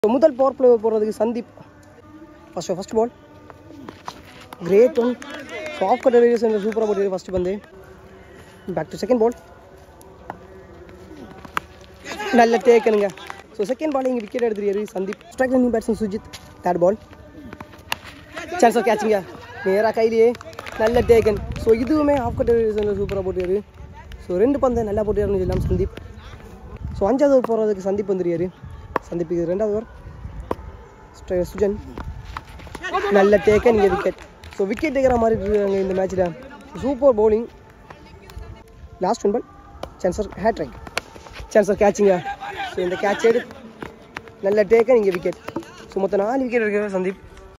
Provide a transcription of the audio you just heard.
so முதல் power play போடுறதுக்கு Sandeep first first ball great one so off cut variation சூப்பராக போட்டு ஃபஸ்ட்டு பந்து பேக் டு செகண்ட் பால் நல்ல டேக்கனுங்க ஸோ செகண்ட் பால் இங்கே விக்கெட் எடுத்துருக்காரு Sandeep strike running batsman Sujith third ball chance of கேட்சிங்க நேராக கையிலேயே நல்ல டேக்கன் ஸோ இதுவுமே ஆஃப் கட் வேரியேஷனில் சூப்பராக போட்டுருக்காரு ஸோ ரெண்டு பந்தை நல்லா போட்டுருக்காருன்னு சொல்லலாம் சந்தீப் ஸோ அஞ்சாவது ஓவர் போகிறதுக்கு சந்தீப் வந்துருக்காரு சந்தீப் இது ரெண்டாவது ஓவர் ஸ்ட்ரை- சுஜன் நல்ல டேக்கன் இங்கே விக்கெட் ஸோ விக்கெட் டேக்கிற மாதிரி இருக்காங்க இந்த மேட்ச்சில் super bowling last one ball சான்சர் ஹேட் ட்ரைக் சான்சர் கேட்சிங்க ஸோ இந்த கேட்ச் எடு நல்ல டேக்கன் இங்கே விக்கெட் ஸோ மொத்தம் நாலு விக்கெட் இருக்கிற சந்தீப்